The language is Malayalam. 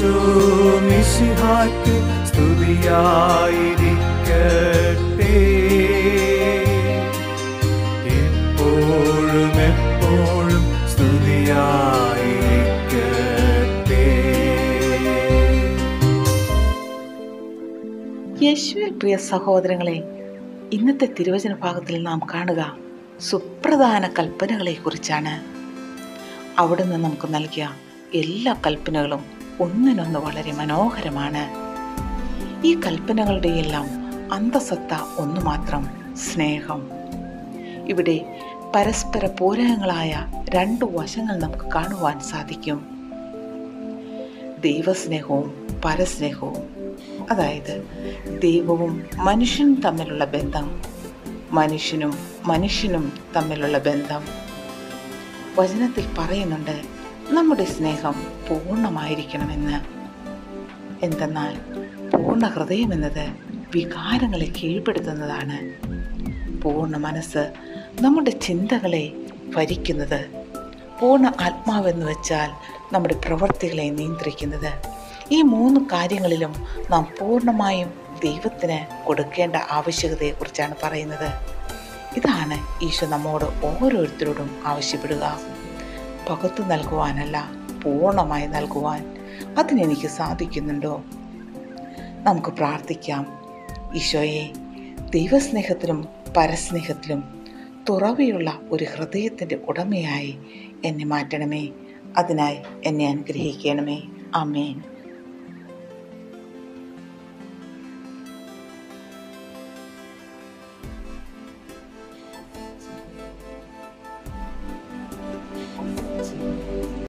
ഈശോ മിശിഹായ്ക്ക് സ്തുതിയായിരിക്കട്ടെ എപ്പോഴും എപ്പോഴും സ്തുതിയായിരിക്കട്ടെ യേശുവിൽ പ്രിയ സഹോദരങ്ങളെ ഇന്നത്തെ തിരുവചന ഭാഗത്തിൽ നാം കാണുക സുപ്രധാന കൽപ്പനകളെ കുറിച്ചാണ് അവിടുന്ന് നമുക്ക് നൽകിയ എല്ലാ കൽപ്പനകളും ഒന്നിനൊന്ന് വളരെ മനോഹരമാണ് ഈ കൽപ്പനകളുടെ എല്ലാം അന്തസത്ത ഒന്നു മാത്രം സ്നേഹം ഇവിടെ പരസ്പര പൂരകങ്ങളായ രണ്ടു വശങ്ങൾ നമുക്ക് കാണുവാൻ സാധിക്കും ദൈവസ്നേഹവും പരസ്നേഹവും അതായത് ദൈവവും മനുഷ്യനും തമ്മിലുള്ള ബന്ധം മനുഷ്യനും മനുഷ്യനും തമ്മിലുള്ള ബന്ധം വചനത്തിൽ പറയുന്നുണ്ട് നമ്മുടെ സ്നേഹം പൂർണ്ണമായിരിക്കണമെന്ന് എന്തെന്നാൽ പൂർണ്ണ ഹൃദയം എന്നത് വികാരങ്ങളെ കീഴ്പ്പെടുത്തുന്നതാണ് പൂർണ്ണ മനസ്സ് നമ്മുടെ ചിന്തകളെ ഭരിക്കുന്നത് പൂർണ്ണ ആത്മാവെന്ന് വെച്ചാൽ നമ്മുടെ പ്രവൃത്തികളെ നിയന്ത്രിക്കുന്നത് ഈ മൂന്ന് കാര്യങ്ങളിലും നാം പൂർണ്ണമായും ദൈവത്തിന് കൊടുക്കേണ്ട ആവശ്യകതയെക്കുറിച്ചാണ് പറയുന്നത് ഇതാണ് ഈശോ നമ്മോട് ഓരോരുത്തരോടും ആവശ്യപ്പെടുക പകുത്തു നൽകുവാനല്ല പൂർണ്ണമായി നൽകുവാൻ അതിനെനിക്ക് സാധിക്കുന്നുണ്ടോ നമുക്ക് പ്രാർത്ഥിക്കാം ഈശോയെ ദൈവസ്നേഹത്തിലും പരസ്നേഹത്തിലും തുറവിയുള്ള ഒരു ഹൃദയത്തിൻ്റെ ഉടമയായി എന്നെ മാറ്റണമേ അതിനായി എന്നെ അനുഗ്രഹിക്കണമേ ആമേൻ Thank